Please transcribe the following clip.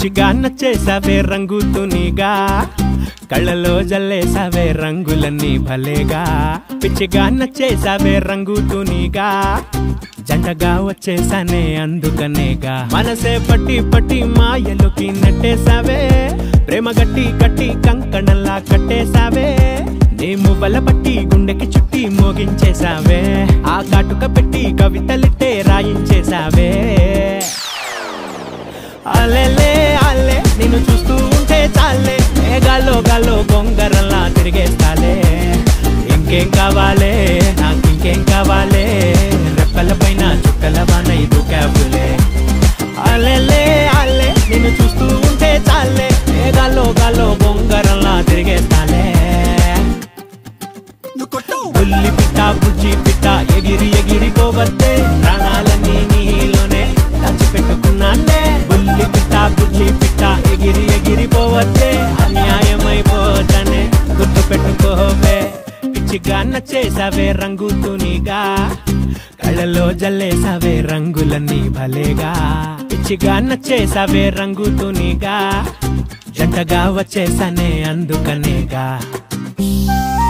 పిచ్చిగా నచ్చేసావే రంగు తునిగా కళ్ళలో జల్లేసావే రంగులన్నీ భలేగా పిచ్చిగా నచ్చేసావే రంగు తునిగా జంటగా వచ్చేసానే అందుకనేగా మనసే పట్టి పట్టి మాయలోకి నెట్టేసావే ప్రేమ గట్టి కట్టి కంకణంలా కట్టేసావే నీ మువ్వల పట్టి గుండెకి చుట్టి మోగించేసావే ఆ కాటుక పెట్టి కవితలిట్టే రాయించేసావే అలెలే అల్లే నిన్ను చూస్తూ ఉంటే చాలే ఏ గాల్లో గాల్లో గొంగరల్లా తిరిగేస్తాలే ఇంకేం కావాలే నాకు ఇంకేం కావాలే రెప్పల పైన చుక్కల వాన దూకావులే అలెలే అల్లే నిన్ను చూస్తూ ఉంటే చాలే ఏ గాల్లో గాల్లో గొంగరల్లా తిరిగేస్తాలే బుల్లి పిట్ట బుజ్జి పిట్ట ఎగిరి ఎగిరి పోవద్దే ప్రాణాలన్నీ నీలోనే దాచిపెట్టుకున్నానే బుల్లి పిట్ట బుజ్జి పిట్ట ఎగిరి ఎగిరి పోవద్దే అన్యాయమైపోతనే గుర్తు పెట్టుకోవే పిచ్చిగా నచ్చేసావే రంగు తునిగా కళ్ళలో జల్లేసావే రంగులన్నీ భలేగా పిచ్చిగా నచ్చేసావే రంగు తునిగా జంటగా వచ్చేసానే అందుకనేగా